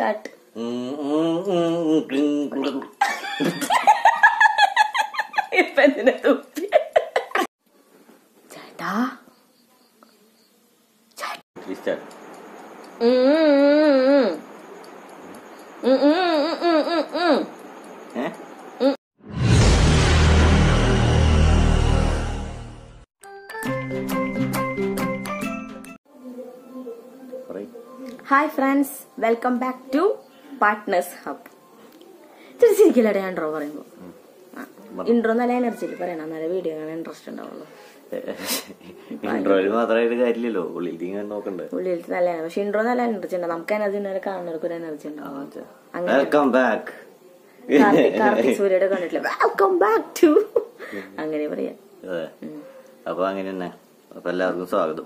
Start ഇപ്പൊ എന്തിനാ തുപ്പി ചേട്ടാ ഉം, ഉം, ഉം, ഉം. ഉം, ഉം, ഉം, ഉം, ഉം, ഉം. Hi friends welcome back to partners hub തിരിച്ചിരിക്കില്ലടെ ഇൻട്രോ പറയുമ്പോ ഇൻട്രോ നല്ല എനർജിയിൽ പറയണം നല്ല വീഡിയോ കാണാൻ ഇൻട്രസ്റ്റ് ഉണ്ടാവുള്ളൂ ഇൻട്രോയിൽ മാത്രമായിട്ട് കാര്യമില്ലല്ലോ ഉള്ളിൽ ഇങ്ങനെ നോക്കണ്ടേ ഉള്ളിൽ നല്ല പക്ഷെ ഇൻട്രോ നല്ല എനർജി ഉണ്ടാവും നമുക്ക് എനർജി ഉണ്ടായാലും കാണുന്നവർക്ക് ഒരു എനർജി ഉണ്ടാവും അങ്ങനെ വെൽക്കം ബാക്ക് കാർത്തിക് കാർത്തിക് സൂര്യയുടെ കണ്ടിട്ടില്ല വെൽക്കം ബാക്ക് ടു അങ്ങനെ പറയാം അതെ അപ്പൊ അങ്ങനെ തന്നെ അപ്പൊ എല്ലാവർക്കും സ്വാഗതം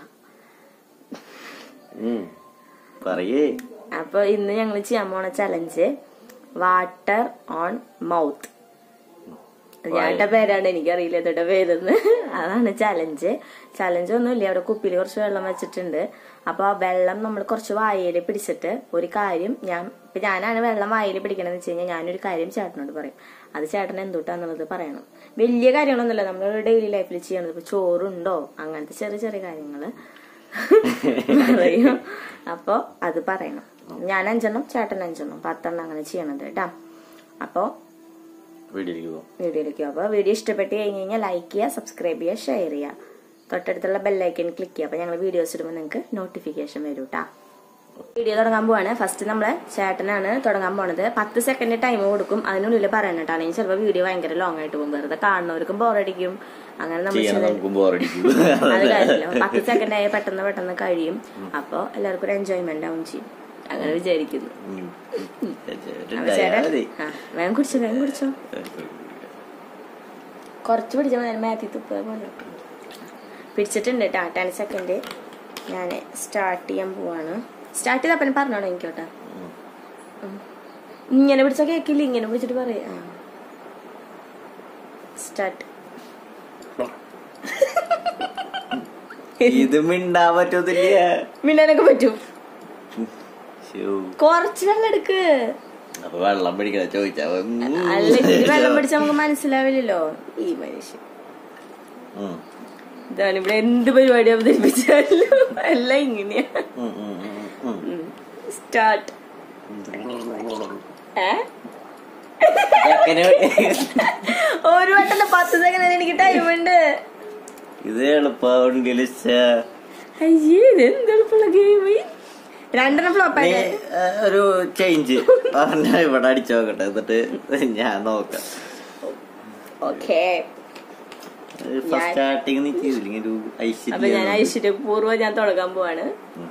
ഉം. പറയേ അപ്പൊ ഇന്ന് ഞങ്ങൾ ചെയ്യാൻ പോണ ചലഞ്ച് വാട്ടർ ഓൺ മൗത്ത് ഞാന്റെ പേരാണ് എനിക്കറിയില്ല ഇതോടെ പേരെന്ന് അതാണ് ചലഞ്ച് ചലഞ്ച് ഒന്നുമില്ല അവിടെ കുപ്പിയിൽ കുറച്ച് വെള്ളം വെച്ചിട്ടുണ്ട് അപ്പൊ ആ വെള്ളം നമ്മൾ കുറച്ച് വായയിൽ പിടിച്ചിട്ട് ഒരു കാര്യം ഞാൻ ഇപ്പൊ ഞാനാണ് വെള്ളം വായയിൽ പിടിക്കണമെന്ന് വെച്ച് കഴിഞ്ഞാൽ ഞാനൊരു കാര്യം ചേട്ടനോട് പറയും അത് ചേട്ടൻ എന്തുട്ടാന്നുള്ളത് പറയണം വലിയ കാര്യങ്ങളൊന്നുമില്ല നമ്മൾ ഡെയിലി ലൈഫിൽ ചെയ്യണത് ഇപ്പൊ ചോറുണ്ടോ അങ്ങനത്തെ ചെറിയ ചെറിയ കാര്യങ്ങള് പറയും അപ്പൊ അത് പറയണം ഞാൻ അഞ്ചെണ്ണം ചേട്ടൻ അഞ്ചെണ്ണം പത്തെണ്ണം അങ്ങനെ ചെയ്യണത് കേട്ടാ അപ്പൊ വീട്ടിലേക്ക് പോകും വീഡിയോയിലേക്ക് അപ്പോൾ വീഡിയോ ഇഷ്ടപ്പെട്ട് കഴിഞ്ഞ് കഴിഞ്ഞാൽ ലൈക്ക് ചെയ്യുക സബ്സ്ക്രൈബ് ചെയ്യുക ഷെയർ ചെയ്യുക തൊട്ടടുത്തുള്ള ബെല്ലൈക്കൻ ക്ലിക്ക് ചെയ്യുക അപ്പോൾ ഞങ്ങൾ വീഡിയോസ് ഇടുമ്പോൾ നിങ്ങൾക്ക് നോട്ടിഫിക്കേഷൻ വരും കേട്ടോ വീഡിയോ തുടങ്ങാൻ പോവാണ് ഫസ്റ്റ് നമ്മളെ ചേട്ടനാണ് തുടങ്ങാൻ പോണത് പത്ത് സെക്കൻഡ് ടൈം കൊടുക്കും അതിനുള്ളിൽ പറയണം കേട്ടോ അല്ലെങ്കിൽ ചിലപ്പോൾ വീഡിയോ ഭയങ്കര ലോങ് ആയിട്ട് പോകും വെറുതെ കാണുന്നവർക്കും ബോറടിക്കും അങ്ങനെ നമ്മൾ ചെയ്യാൻ ചെയ്ത് നമുക്ക് ബോറടിക്കും അത് കാര്യമില്ല പത്ത് സെക്കൻഡ് ആയി പെട്ടെന്ന് പെട്ടെന്ന് കഴിയും അപ്പോൾ എല്ലാവർക്കും ഒരു എൻജോയ്മെന്റ് ആവും ചെയ്യും അങ്ങനെ വിചാരിക്കുന്നു അപ്പൊ ചേട്ടൻ ആ വേഗം കുടിച്ചോ വേഗം കുടിച്ചോ കുറച്ച് പിടിച്ചാൽ മതി മാറ്റി തുപ്പ പോലെ പിടിച്ചിട്ടുണ്ട് കേട്ടോ ടെൻ സെക്കൻഡ് ഞാൻ സ്റ്റാർട്ട് ചെയ്യാൻ പോവാണ് സ്റ്റാർട്ട് ചെയ്തപ്പനെ പറഞ്ഞോളൂ എനിക്കോട്ടെ ഇങ്ങനെ പിടിച്ചാൽ കേക്കില്ല ഇങ്ങനെ പിടിച്ചിട്ട് പറയാ സ്റ്റാർട്ട് ഇത് മിണ്ടാൻ പറ്റത്തില്ല മിണ്ടാനൊക്കെ പറ്റും ശ്ശോ. കുറച്ച് വെള്ളം എടുക്ക് അപ്പൊ വെള്ളം പിടിക്കണ ചോദിച്ചാ ഉം. അല്ല ഇത്തിരി വെള്ളം പിടിച്ചാൽ നമുക്ക് മനസ്സിലാവില്ലല്ലോ ഈ മനുഷ്യൻ ഉം. ഇതാണ് ഇവിടെ എന്ത് പരിപാടി അവതരിപ്പിച്ചാലും എല്ലാം ഇങ്ങനെയാ ഉം, ഉം, ഉം, ഉം. സ്റ്റാർട്ട് ഏ ചെക്കന് ഒരു വട്ടല്ല പത്ത് സെക്കൻഡ് എനിക്ക് ടൈം ഉണ്ട് ഇത് എളുപ്പമുണ്ടെങ്കിൽ അയ്യേ ഇത് എന്തെളുപ്പമുള്ള ഗെയിം രണ്ടെണ്ണം ഫ്ലോപ്പ് നീ, ആയി ഏ, ഒരു ചേഞ്ച് പറഞ്ഞ ഇവിടെ അടിച്ചു നോക്കട്ടെ എന്നിട്ട് ഞാൻ നോക്കാം ഓക്കേ ഫസ്റ്റ് സ്റ്റാർട്ടിങ് നീ ചെയ്തില്ലെങ്കിൽ ഒരു അപ്പൊ ഞാൻ ഐശ്വര്യം ഐശ്വര്യപൂർവ്വം ഞാൻ തുടങ്ങാൻ പോവാണ് ഉം.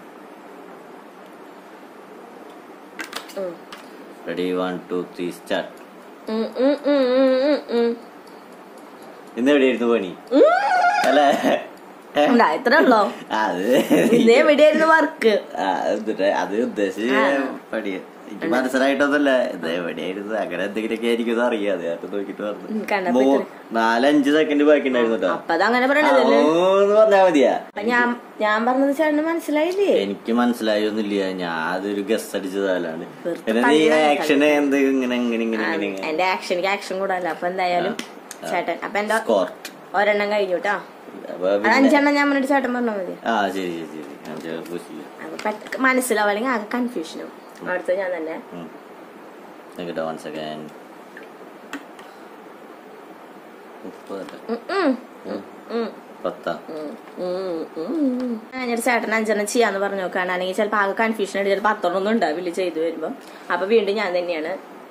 ഉം. Ready one two three start ഉം, ഉം, ഉം, ഉം, ഉം, ഉം. ഇന്ന് എവിടെയായിരുന്നു പണി അല്ലേ ഏ? ഉണ്ടാ, ഇത്രേ ഉള്ളോ അത് ഇന്നേ എവിടെയായിരുന്നു വർക്ക് ആ, എന്നിട്ട് അത് ഉദ്ദേശിച്ച് പണി എനിക്ക് മനസ്സിലായിട്ടൊന്നുമല്ല ഇത് എവിടെയായിരുന്നു അങ്ങനെ എന്തെങ്കിലുമൊക്കെ ആയിരിക്കും അറിയാതെ അത് നോക്കിട്ട് ഉം, പറഞ്ഞു കണ്ടപ്പോ മൂ- നാലഞ്ച് സെക്കൻഡ് ബാക്കി ഉണ്ടായിരുന്നു കേട്ടോ അപ്പൊ അതങ്ങനെ പറയണതല്ലേ എന്ന് പറഞ്ഞാ മതിയാ അപ്പൊ ഞാൻ ഞാൻ പറഞ്ഞത് ചേട്ടന് മനസ്സിലായില്ലേ എനിക്ക് മനസ്സിലായൊന്നുമില്ല ഞാൻ അതൊരു ഗസ് അടിച്ചതാലാണ് വെറുതെ പിന്നെ നീ തള്ളിയതാ ആക്ഷൻ എന്ത് ഇങ്ങനെ ഇങ്ങനെ ഇങ്ങനെ ഇങ്ങനെ ഇങ്ങനെ എന്റെ ആക്ഷനിക്ക് ആക്ഷൻ കൂടല്ല അപ്പൊ എന്തായാലും ചേട്ടൻ അപ്പൊ എന്റെ സ്കോർട്ട് ഒരെണ്ണം കഴിഞ്ഞു കേട്ടോ അപ്പൊ അത് പിന്നെ അഞ്ചെണ്ണം ഞാൻ മുന്നോട്ട് ചേട്ടൻ പറഞ്ഞാൽ മതി ആ ശരി ശരി ശരി ഞാൻ ചില push ചെയ്യാം. അപ്പൊ പെട്ട- മനസ്സിലാവും അല്ലെങ്കിൽ ആകെ കൺഫ്യൂഷനും അടുത്ത ഞാൻ തന്നെ ഉം. നിക്കട്ടെ വൺ സെക്കൻഡ് മുപ്പത് ഉം, ഉം, ഉം, ഉം, പത്താ ഉം, ഉം, ഉം. ഞാനൊരു ചേട്ടൻ അഞ്ചെണ്ണം ചെയ്യാന്ന് പറഞ്ഞു നോക്കാണ് അല്ലെങ്കിൽ ചിലപ്പോൾ ആകെ കൺഫ്യൂഷൻ ആയിട്ട് ചിലപ്പോൾ പത്തെണ്ണം ഒന്നും ഉണ്ടാവില്ല ചെയ്തു വരുമ്പോ അപ്പൊ വീണ്ടും ഞാൻ തന്നെയാണ്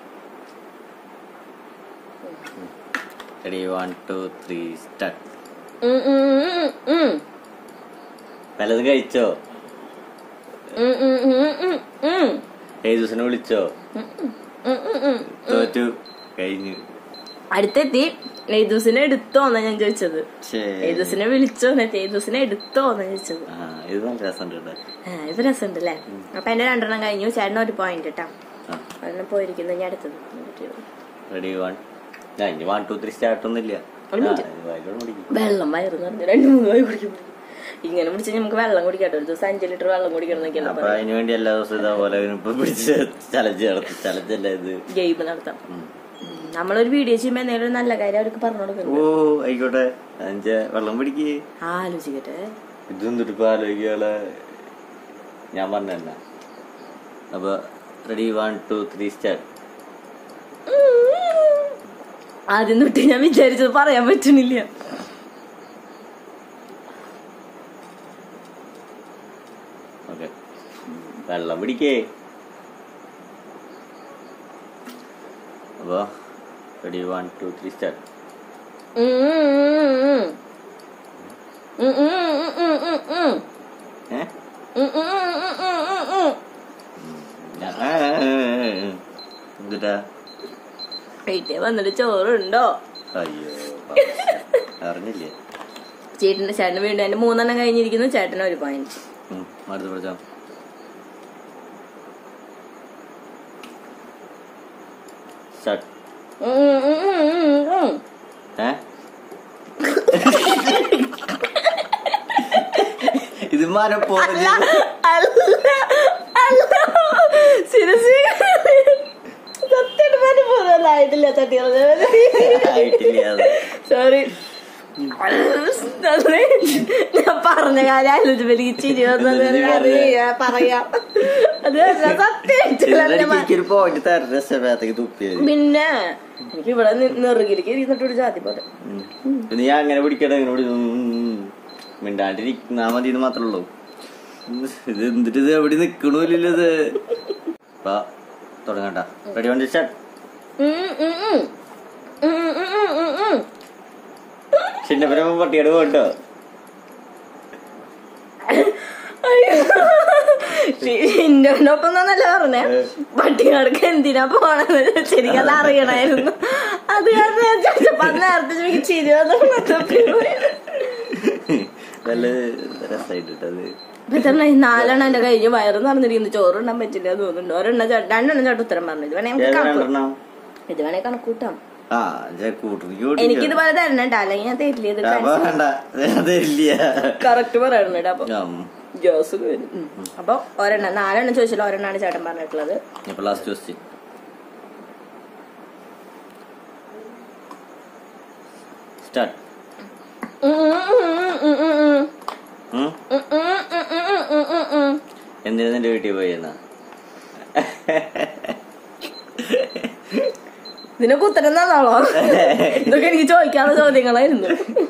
ready one two three start ഉം, ഉം, ഉം, ഉം. പലതും കഴിച്ചോ ഉം, ഉം, ഉം, ഉം, ഉം. ഏജുസിനെ വിളിച്ചോ ഉം, ഉം, ഉം, ഉം. തോറ്റു കഴിഞ്ഞു അടുത്തെത്തി നെയ്ദൂസിനെ എടുത്തോന്നാ ഞാൻ ചോദിച്ചത് ഛേ. നെയ്ദൂസിനെ വിളിച്ചോ നെയ്ദൂസിനെ എടുത്തോന്നാ ചോദിച്ചത് ആ ഇത് നല്ല രസമുണ്ട് കേട്ടോ ആ, ഇത് രസമുണ്ടല്ലേ അപ്പൊ എന്റെ രണ്ടെണ്ണം കഴിഞ്ഞു ചേട്ടൻ ഒരു പോയിന്റ് കേട്ടാ ആ ഒരെണ്ണം പോയിരിക്കുന്നു ഞാൻ അടുത്തത് റെഡി വൺ ഞാൻ ഇനി വൺ ടു ത്രീ സ്റ്റാർട്ട് ഒന്നുമില്ല ഒരു minute. ആ, ഇത് വായിക്കോളം പിടിക്കും. വെള്ളം വയറ് നിറഞ്ഞു രണ്ട് മൂന്ന് പോയി കുടിക്കും ഇങ്ങനെ പിടിച്ച് നമുക്ക് വെള്ളം കുടിക്കട്ടെ ഒരു ദിവസം അഞ്ചു ലിറ്റർ വെള്ളം കുടിക്കണം എന്നൊക്കെയല്ല അപ്പൊ അതിന് വേണ്ടി എല്ലാ ദിവസവും ഇതേപോലെ ഇപ്പൊ പിടിച്ച് ചലഞ്ച് നടത്തി ചലഞ്ചല്ല ഇത് ഗെയിം നടത്താം ഉം. നമ്മളൊരു വീഡിയോ ചെയ്യുമ്പോ എന്തെങ്കിലും ഒരു നല്ല കാര്യം അവർക്ക് പറഞ്ഞു കൊടുക്കുന്നു ഓ ആയിക്കോട്ടെ അഞ്ച വെള്ളം പിടിക്ക് ആലോചിക്കട്ടെ ഇതൊന്നും ഇപ്പൊ ആലോചിക്കാളെ ഞാൻ പറഞ്ഞ തന്നെ അപ്പൊ ready one two three start ആദ്യം തൊട്ട് ഞാൻ വിചാരിച്ചത് പറയാൻ പറ്റണില്ല ഓക്കെ വെള്ളം പിടിക്കേ അപ്പൊ ready one two three start ഉം, ഉം, ഉം, ഉം. ഉം, ഉം, ഉം, ഉം, ഉം, ഉം. ഏ ഉം, ഉം, ഉം, ഉം, ഉം, ഉം. എന്തിട്ടാ വീട്ടിൽ വന്നിട്ട് ചോറുണ്ടോ അയ്യോ അറിഞ്ഞില്ലേ ചേട്ടന്റെ ചേട്ടന് വീണ്ടും എന്റെ മൂന്നെണ്ണം കഴിഞ്ഞിരിക്കുന്നു ചേട്ടന് ഒരു പോയിന്റ് ഉം, അടുത്ത പിടിച്ചോ സ്റ്റാർട്ട് ഏ ഇത് മരപ്പോ ആയിട്ടില്ല തട്ടിയത് ആയിട്ടില്ല അത് സോറി ഞാൻ പറഞ്ഞ കാര്യം ആലോചിച്ചപ്പോ എനിക്ക് ചിരി വന്നത് അറിയാ പറയാം അത് സത്യമായിട്ടില്ല എനിക്കൊരു പോയിന്റ് തരുന്ന സമയത്തേക്ക് തുപ്പിയത് പിന്നെ എനിക്ക് ഇവിടെ നെറുകിലേക്ക് ഇരുന്നിട്ട് ഒരു ജാതി പോലെ ഉം. ഇത് ഞാൻ അങ്ങനെ പിടിക്കട്ടെ ഇങ്ങനെ പിടി മിണ്ടാണ്ടിരിക്കുന്നാ മതി എന്ന് മാത്രമേ ഉള്ളൂ ഇത് എന്നിട്ട് ഇത് എവിടെ നിക്കണില്ലല്ലോ ഇത് അപ്പൊ തുടങ്ങണ്ട റെഡി വണ്ടി സ്റ്റാർട്ട് ഉം, ഉം, ഉം. ഉം, ഉം, ഉം, ഉം, ഉം. ചിന്നപ്പന പട്ടിയുടെ പോട്ടോ എന്റെ ഒപ്പം എന്നല്ല പറഞ്ഞേ പട്ടികൾക്ക് എന്തിനാ പോണെന്ന് ശരിക്കും അത് അറിയണായിരുന്നു അത് കാരണം ഞാൻ ചോദിച്ചപ്പോ അത് നേരത്തെ ചോദിക്കും ചിരി വന്നപ്പോ തപ്പിപ്പോയി. നല്ല രസമായിട്ടത് ഇപ്പൊ തന്നെ ഈ നാലെണ്ണം എന്റെ കഴിഞ്ഞ് വയറ് നിറഞ്ഞിരിക്കുന്നു ചോറുണ്ടാൻ പറ്റില്ല എന്ന് തോന്നുന്നുണ്ട് ഒരെണ്ണം ചേട്ടൻ രണ്ടെണ്ണം ചേട്ടൻ ഉത്തരം പറഞ്ഞു ഇത് വേണേ നമുക്ക് കണക്ക് രണ്ടെണ്ണം ഇത് വേണേ കണക്കൂട്ടാം ആ കൂട്ടിക്ക് എനിക്ക് ഇതുപോലെ തരണണ്ട അല്ലെങ്കിൽ ഞാൻ തരില്ല ഇത് അപ്പൊ വേണ്ട അതില്ല കറക്റ്റ് പറയണുണ്ട് അപ്പൊ ഗ്യാസ് വരും ഉം. അപ്പൊ ഒരെണ്ണം നാലെണ്ണം ചോദിച്ചാൽ ഒരെണ്ണാണ് ചേട്ടൻ പറഞ്ഞിട്ടുള്ളത് ഇപ്പൊ ലാസ്റ്റ് ക്വസ്റ്റ്യൻ സ്റ്റാർട്ട് ഉം, ഉം, ഉം, ഉം, ഉം, ഉം. ഉം ഉം, ഉം, ഉം, ഉം, ഉം, ഉം, ഉം. എന്തിനാ നിന്റെ വീട്ടിൽ പോയി എന്നാ ഇതിനൊക്കെ ഉത്തരം തന്നാളോ ഇതൊക്കെ എനിക്ക് ചോദിക്കാനുള്ള ചോദ്യങ്ങളായിരുന്നു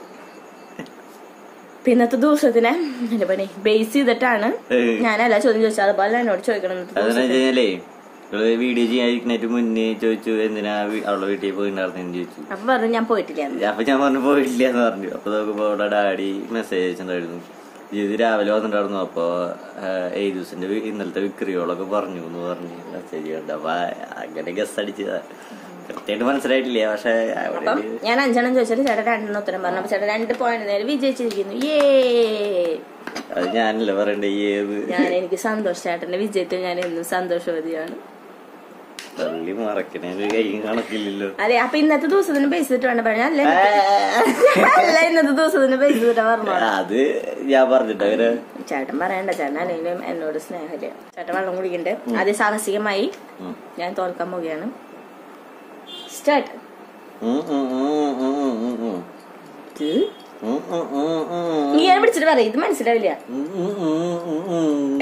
ഇപ്പൊ ഇന്നത്തെ ദിവസത്തിനെ എന്റെ പണി ബേസ് ചെയ്തിട്ടാണ് ഞാൻ എല്ലാ ചോദ്യം ചോദിച്ചത് അതുപോലെ എന്നോട് ചോദിക്കണം ഇന്നത്തെ അതെന്ന് ദിവസത്തിന്. വെച്ചാലേ നിങ്ങള് വീഡിയോ ചെയ്യാതിരിക്കുന്നതിന് മുന്നേ ചോദിച്ചു എന്തിനാ വീ- അവളുടെ വീട്ടിൽ പോയിണ്ടായിരുന്നു ചോദിച്ചു അപ്പൊ പറഞ്ഞു ഞാൻ പോയിട്ടില്ല എന്ന്. അപ്പൊ ഞാൻ പറഞ്ഞു പോയിട്ടില്ല എന്ന് പറഞ്ഞു അപ്പൊ നോക്കുമ്പോ അവിടെ ഡാഡി മെസ്സേജ് അയച്ചിട്ടുണ്ടായിരുന്നു ഇത് രാവിലെ വന്നിട്ടുണ്ടായിരുന്നു അപ്പൊ ഏജൂസിന്റെ ഇന്നലത്തെ വിക്രിയോളൊക്കെ പറഞ്ഞു എന്ന് പറഞ്ഞു മെസ്സേജ് കണ്ടു അപ്പൊ അങ്ങനെ ഗസ് അടിച്ചതാ കൃത്യമായിട്ട് മനസ്സിലായിട്ടില്ല പക്ഷെ അവിടെ അപ്പം ഞാൻ അഞ്ചെണ്ണം ചോദിച്ചിട്ട് ചേട്ടൻ രണ്ടെണ്ണം ഉത്തരം പറഞ്ഞു അപ്പൊ ചേട്ടൻ രണ്ട് പോയിന്റ് നേരെ വിജയിച്ചിരിക്കുന്നു ഏ അത് ഞാനല്ല പറയണ്ടേ ഈ ഏത് ഞാൻ എനിക്ക് സന്തോഷ ചേട്ടന്റെ വിജയത്തിൽ ഞാൻ എന്നും സന്തോഷവതിയാണ് തള്ളി മറക്കണേന് കൈയും കണക്കില്ലല്ലോ അതെ അപ്പൊ ഇന്നത്തെ ദിവസത്തിന് ബേസ് ചെയ്തിട്ട് വേണ്ട പറയാൻ അല്ലേ അല്ല ഇന്നത്തെ ദിവസത്തിന് ബേസ് ചെയ്തിട്ട് പറഞ്ഞു അത് ഞാൻ പറഞ്ഞിട്ട് അവര് ചേട്ടൻ പറയണ്ട ചേട്ടൻ അല്ലെങ്കിലും എന്നോട് സ്നേഹമില്ല ചേട്ടൻ വെള്ളം കുടിക്കണ്ട് അത് സാഹസികമായി ഉം. ഞാൻ തോൽക്കാൻ പോവുകയാണ് സ്റ്റാർട്ട് ഉം ഉം ഉം ഉം ഉം ഉം ഉം. ഉം ഉം ഉം ഉം. ഇങ്ങനെ പിടിച്ചിട്ട് പറയും ഇത് മനസ്സിലാവില്ല ഉം ഉം ഉം ഉം ഉം.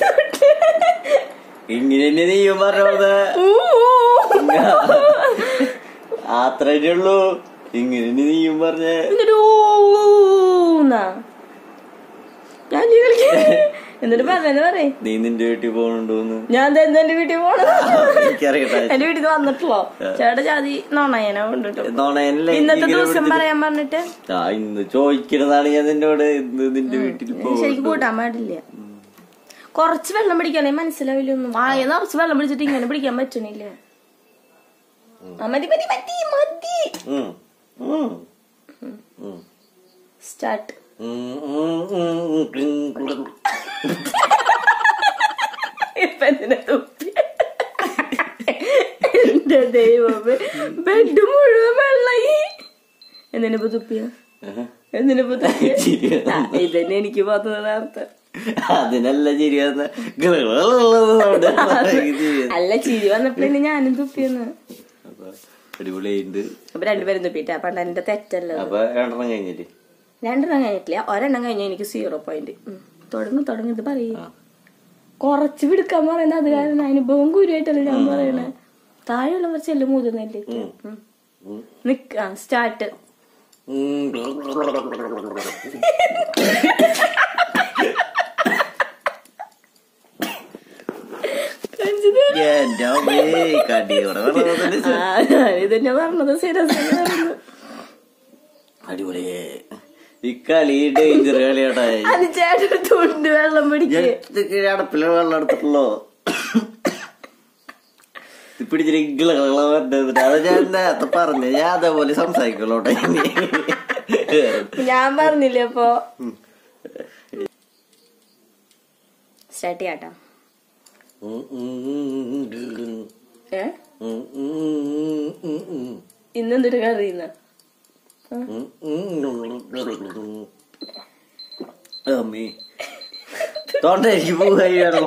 ഇങ്ങനെ തന്നെ നീയും പറഞ്ഞത് അത്രേ ഉള്ളൂ ഇങ്ങനെ തന്നെ നീയും പറഞ്ഞ എന്നിട്ട് ഊന്നാ. ഞാൻ ഈ കളിക്കാൻ എന്നിട്ട് പറഞ്ഞെന്ന് പറയും നീ നിന്റെ വീട്ടിൽ പോകണുണ്ടോന്ന് ഞാൻ ദേ ഇന്ന് എന്റെ വീട്ടിൽ പോണത് എനിക്കറിയട്ടെ എന്റെ വീട്ടിൽ നിന്ന് വന്നിട്ടുള്ളോ ചേട്ടാ ജാതി നോണയനെ കൊണ്ടിട്ടു നോണയല്ലേ ഇന്നത്തെ ദിവസം പറയാൻ പറഞ്ഞിട്ട് ആ ഇന്ന് ചോദിക്കണതാണ് ഞാൻ നിന്നോട് ഇന്ന് നിന്റെ വീട്ടിൽ ഞാൻ ശരിക്കും കൂട്ടാൻ പാടില്ല കുറച്ച് വെള്ളം പിടിക്കാനേ മനസ്സിലാവില്ല ഒന്നും വായ നിറച്ച് വെള്ളം പിടിച്ചിട്ട് ഇങ്ങനെ പിടിക്കാൻ പറ്റണില്ല ആ, മതി മതി മതി മതി ഉം. ഉം. ഉം. സ്റ്റാർട്ട് ഉം. ഉം. ഉം. ഉം. ഇപ്പൊ എന്തിനാ തുപ്പി എന്റെ ദൈവമേ ബെഡ് മുഴുവൻ വെള്ളയി എന്തിനിപ്പോ തുപ്പിയ ഉം. എന്തിനിപ്പോ തുപ്പിയെ? ചിരി ആ, ഇതന്നെ എനിക്ക് വന്നത് നേരത്തെ അതിനല്ല ചിരി വന്ന അല്ല ചിരി വന്നപ്പോഴേ ഞാനും തുപ്പിയെന്ന് അടിപൊളിയുണ്ട് അപ്പൊ രണ്ടുപേരും തുപ്പിട്ടാ പണ്ട് എന്റെ തെറ്റല്ലോ അപ്പൊ രണ്ടെണ്ണം കഴിഞ്ഞിട്ട് രണ്ടെണ്ണം കഴിഞ്ഞിട്ടില്ല ഒരെണ്ണം കഴിഞ്ഞാൽ എനിക്ക് സീറോ പോയിന്റ് തുടങ്ങി തുടങ്ങി ഇത് പറയും കുറച്ച് പിടുക്കാൻ പറയുന്നത് അത് കാരണം അനുഭവം ഗുരുവായിട്ടല്ല ഞാൻ പറയണേ താഴെയുള്ളവർ ചെല്ലും മുതിർന്നില്ലേ നിക്ക സ്റ്റാർട്ട് എന്റെ അമ്മേ, കടിയോടെ വെള്ളത്തിന്റെ ഇതന്നെ പറഞ്ഞത് സീരിയസ് അടിപൊളി ഈ കളി ഡേഞ്ചർ കളിയാട്ടാ അത് ചേട്ടൻ തുണ്ട് വെള്ളം പിടിക്ക് അടപ്പില് വെള്ളം എടുത്തിട്ടുള്ളോ പിടിച്ചിട്ട് ഇങ്ങളെ വരണ്ടത് അത് ഞാൻ നേരത്തെ പറഞ്ഞു ഞാൻ അതേപോലെ സംസാരിക്കുള്ളൂട്ടെ ഞാൻ പറഞ്ഞില്ലേ അപ്പൊ സ്റ്റാർട്ട് ചെയ്യാട്ടോ ഏ ഇന്നെന്തൊരു കറിയുന്ന അമ്മേ തൊണ്ടയ്ക്ക് പോവുകയാണോ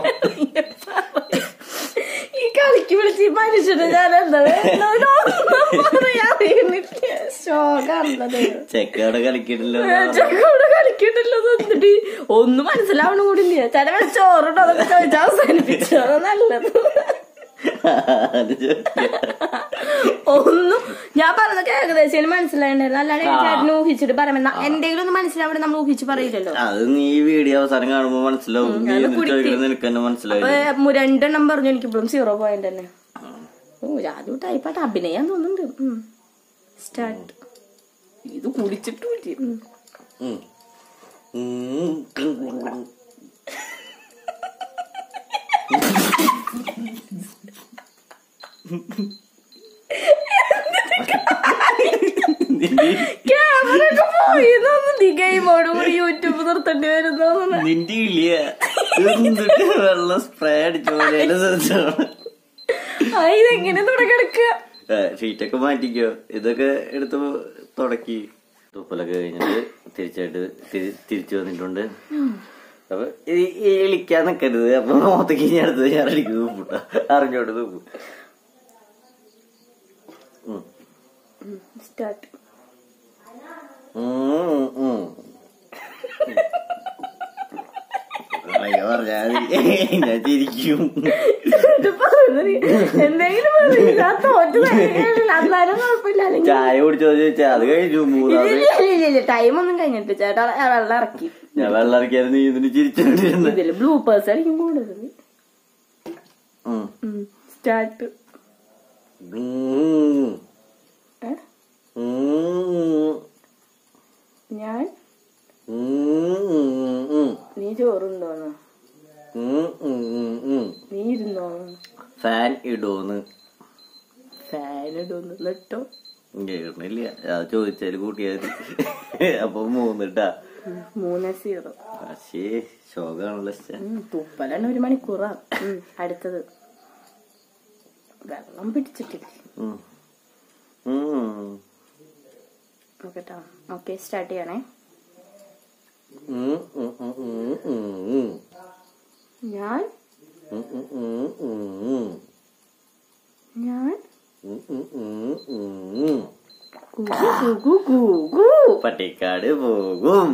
ഈ കളിക്ക് വിളിച്ച് ഈ മനുഷ്യനെ ഞാൻ എന്താ അറിയുന്നില്ല ശോകാണത് ചെക്കവിടെ കളിക്കണല്ലോ കൂടെ കളിക്കണ്ടല്ലോ എന്നിട്ട് ഒന്നും മനസ്സിലാവണ കൂടില്ല ചില വേള ചോറുണ്ടോ അതൊക്കെ ചോദിച്ചാൽ അവസാനിപ്പിച്ചു അതാ നല്ലത് അത് ചോദിക്കാം. ഒന്നും ഞാൻ പറഞ്ഞതൊക്കെ ഏകദേശം എനിക്ക് മനസ്സിലായിട്ടുണ്ടായിരുന്നു അല്ലാണ്ട് എനിക്ക് ചേട്ടന് ഊഹിച്ചിട്ട് പറയാൻ എന്തെങ്കിലും ഒന്ന് മനസ്സിലാവിടെ നമ്മൾ ഊഹിച്ച് പറയില്ലല്ലോ അത് നീ ഈ വീഡിയോ അവസാനം കാണുമ്പോ മനസ്സിലാവും നീ എന്നിട്ട് ചോദിക്കുന്നത് നിനക്ക് തന്നെ മനസ്സിലായി അപ്പൊ മു- രണ്ടെണ്ണം പറഞ്ഞു എനിക്ക് ഇപ്പോഴും സീറോ പോയിന്റ് തന്നെ ഓ അത് ടൈപ്പായിട്ട് അഭിനയം തോന്നുന്നുണ്ട് സ്റ്റാർട്ട് ഇത് കുടിച്ചിട്ട് പറ്റി ഉം. ഉം. ഉം. ക്യാമറ ഒക്കെ പോയി നീ ഗെയിമോട് കൂടി യൂട്യൂബ് നിർത്തേണ്ടി വരുന്നു നിന്റെ ഇല്ല എന്നിട്ട് വെള്ളം സ്പ്രേ അടിച്ച പോലെ ഇതെങ്ങനെ തുടക്കെടുക്കുക ഷീറ്റൊക്കെ മാറ്റിക്കോ ഇതൊക്കെ എടുത്ത് തുടക്കി തുപ്പലൊക്കെ കഴിഞ്ഞിട്ട് തിരിച്ചായിട്ട് തിരി- തിരിച്ചു വന്നിട്ടുണ്ട് അപ്പൊ ഇത് ഈ ഇളിക്കാൻ നിക്കരുത് അപ്പൊ മുഖത്തേക്ക് ഇനി അടുത്തത് ഞാൻ അടിക്കും തുപ്പിട്ട അറിഞ്ഞോട്ട് തുപ്പും ഉം. സ്റ്റാർട്ട് ഉം, ഉം. അയ്യോ പറഞ്ഞാ മതി. ഞാൻ ചിരിക്കും എന്തെങ്കിലും പറയ്. ഞാൻ തോറ്റു കഴിഞ്ഞില്ല. എന്നാലും കുഴപ്പമില്ല അല്ലെങ്കിൽ ചായ കുടിച്ചോ ചോദിച്ചാ അത് കഴിഞ്ഞു മൂന്നാമത് ടൈം ഒന്നും കഴിഞ്ഞിട്ട് ചേട്ടാ ആ വെള്ളം ഇറക്കി ഞാൻ വെള്ളം ഇറക്കിയാലും നീ ഇതിന് ചിരിച്ചോണ്ടിരുന്നു ഇതില് ബ്ലൂപ്പേഴ്സ് ആയിരിക്കും കൂടുതൽ സ്റ്റാർട്ട് ഞാൻ നീ ചോറുണ്ടോന്ന് നീ ഇരുന്നോന്ന് ഫാൻ ഇടൂന്ന് ഫാൻ ഇടുന്നു എന്നിട്ടോ കേൾക്കണില്ല അത് ചോദിച്ചാല് കൂട്ടിയാൽ അപ്പൊ മൂന്നിട്ടാ ഉം, മൂന്ന് സീറോ പക്ഷേ ശോകാണല്ലോ തുപ്പലാണ് ഒരു മണിക്കൂറാ ഉം, അടുത്തത് വെള്ളം പിടിച്ചിട്ടില്ല നോക്കട്ടോ ഓക്കെ സ്റ്റാർട്ട് ചെയ്യണേ ഞാൻ ഞാൻ ഗു, ഗു, ഗു, ഗു. പട്ടിക്കാട് പോകും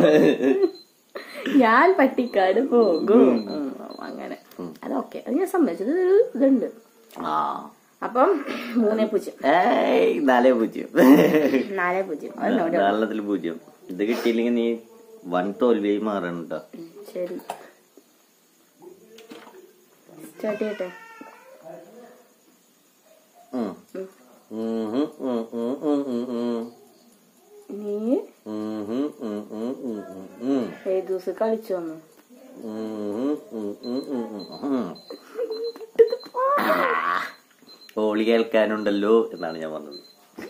ഞാൻ പട്ടിക്കാട് പോകും ഉം, അങ്ങനെ അതൊക്കെ അത് ഞാൻ സമ്മതിച്ചത് ഒരു ഇതുണ്ട് ആ അപ്പം മൂന്നേ പൂജ്യം ഏയ് നാലേ പൂജ്യം നാലേ പൂജ്യം ഒരെണ്ണം കൂടെ. നാലെണ്ണത്തില് പൂജ്യം ഇത് കിട്ടിയില്ലെങ്കിൽ നീ വൻ തോൽവിയായി മാറണം കേട്ടോ ഉം, ശരി സ്റ്റാർട്ട് ചെയ്യട്ടെ ഉം. ഉം ഹും ഉം ഉം ഉം ഉം ഉം. നീ ഉം ഹും ഉം ഉം ഉം ഉം ഉം. ഏത് ദിവസം കളിച്ചു വന്നു ഉം ഹും ഉം ഉം ഉം ഉം ഉം. ഹോളി കേൾക്കാനുണ്ടല്ലോ എന്നാണ് ഞാൻ പറഞ്ഞത്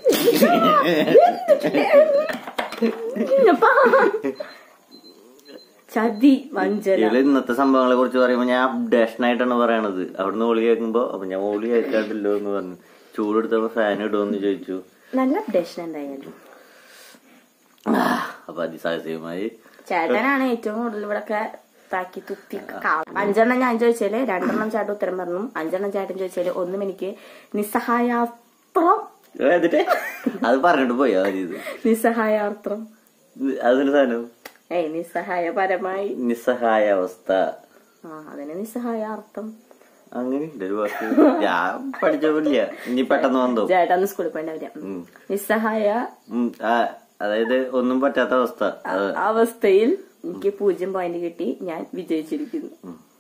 ചതി വഞ്ചന ഇവള് ഇന്നത്തെ സംഭവങ്ങളെ കുറിച്ച് പറയുമ്പോ ഞാൻ അപ്ഡേഷൻ ആയിട്ടാണ് പറയണത് അവിടുന്ന് ഹോളി കേൾക്കുമ്പോ അപ്പൊ ഞാൻ ഹോളി കേൾക്കാണ്ടല്ലോ എന്ന് പറഞ്ഞു ചൂടെടുത്തപ്പോ ഫാൻ ഇടുമെന്ന് ചോദിച്ചു നല്ല അപ്ഡേഷൻ എന്തായാലും അപ്പൊ അതിസാഹസികമായി ചേട്ടനാണ് ഏറ്റവും കൂടുതൽ ഇവിടെ താക്കി തുപ്പി കാ- അഞ്ചെണ്ണം ഞാൻ ചോദിച്ചാല് രണ്ടെണ്ണം ചേട്ടൻ ഉത്തരം പറഞ്ഞു അഞ്ചെണ്ണം ചേട്ടൻ ചോദിച്ചാല് ഒന്നും എനിക്ക് നിസ്സഹായാസ്ത്രം ഏ, എന്നിട്ട് അത് പറഞ്ഞിട്ട് പോയി ആദ്യം ഇത് നിസ്സഹായാർത്ഥം അതൊരു സാധനം ഏയ് നിസ്സഹായപരമായി നിസ്സഹായ അവസ്ഥ ആ അതിന് നിസ്സഹായാർത്ഥം അങ്ങനെയുണ്ട് ഒരു വാക്ക് ഞാൻ പഠിച്ചില്ല ഇനി പെട്ടെന്ന് വന്നു ചേട്ടൻ സ്കൂളിൽ പോയിണ്ടാവില്ല ഉം. നിസ്സഹായ ഉം, ആ, അതായത് ഒന്നും പറ്റാത്ത അവസ്ഥ അത് അവസ്ഥയിൽ എനിക്ക് പൂജ്യം പോയിന്റ് കിട്ടി ഞാൻ വിജയിച്ചിരിക്കുന്നു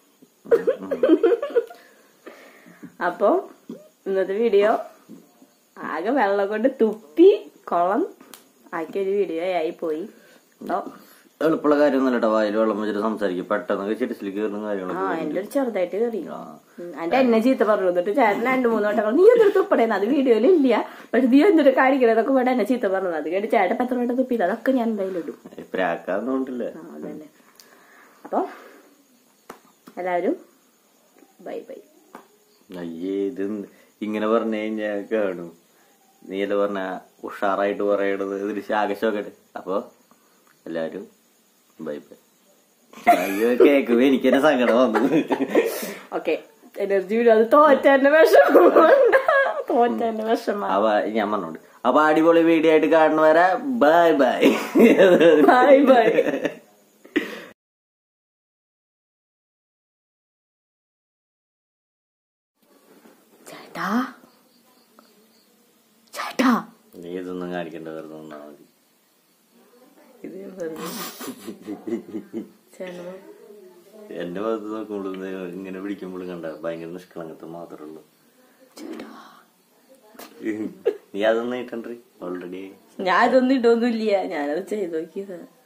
അപ്പൊ ഇന്നത്തെ വീഡിയോ ആകെ വെള്ളം കൊണ്ട് തുപ്പി കുളം ആക്കിയൊരു വീഡിയോ ആയി പോയി അപ്പൊ എളുപ്പമുള്ള കാര്യമൊന്നുമല്ല കേട്ടോ വായിൽ വെള്ളം വെച്ചിട്ട് സംസാരിക്കും പെട്ടെന്ന് ചിരിച്ചിലേക്ക് കയറുന്ന ആ കാര്യങ്ങളൊക്കെ എന്റെ ഒരു ചെറുതായിട്ട് കയറി ആ. എന്റെ എന്നെ ചീത്ത പറഞ്ഞു എന്നിട്ട് ചേട്ടൻ രണ്ടു മൂന്ന് വട്ടങ്ങൾ നീ എന്തൊരു തുപ്പടേന്ന് അത് വീഡിയോയിൽ ഇല്ല പക്ഷെ നീ എന്തൊരു കാണിക്കണതൊക്കെ ഇവിടെ എന്നെ ചീത്ത പറഞ്ഞത് അത് കേട്ട് ചേട്ടൻ എത്ര വട്ടം തുപ്പിയത് അതൊക്കെ ഞാൻ എന്തായാലും ഇടും പ്രാക്കാന്നോണ്ടില്ല ആ അതന്നെ അപ്പൊ എല്ലാവരും ബൈ ബൈ അയ്യേ ഇത് ഇങ്ങനെ പറഞ്ഞു കഴിഞ്ഞാ കാണും നീയല്ല പറഞ്ഞ ഉഷാറായിട്ട് പറയണത് ഇതിൽ ശാകശോക്കട്ടെ അപ്പൊ എല്ലാരും ബൈ ബൈ അയ്യോ കേക്കുമ്പോ എനിക്കെന്നെ സങ്കടം വന്നു ഓക്കെ എനർജി വീഡിയോ അത് തോറ്റന്റെ വിഷമം തോറ്റന്റെ വിഷമം അപ്പൊ ഞാൻ പറഞ്ഞോണ്ട് അപ്പൊ അടിപൊളി വീഡിയോ ആയിട്ട് കാണുന്നവരെ ബൈ ബൈ ബൈ ബൈ ചേട്ടാ ചേട്ടാ നീ ഇതൊന്നും കാണിക്കണ്ട വെറുതെ നിന്നാ മതി ഇത് ഞാൻ വെറുതെ ചേട്ടൻ എന്റെ ഭാഗത്ത് നോക്കുമ്പോൾ ഇങ്ങനെ പിടിക്കുമ്പോഴും കണ്ട ഭയങ്കര നിഷ്കളങ്കത്ത് മാത്രമേ ഉള്ളൂ നീ അതൊന്നും ഇട്ടണ്ടി ഓൾറെഡി ഞാൻ ഇതൊന്നും ഇടൊന്നുമില്ല ഞാനത് ചെയ്ത് നോക്കിയതാ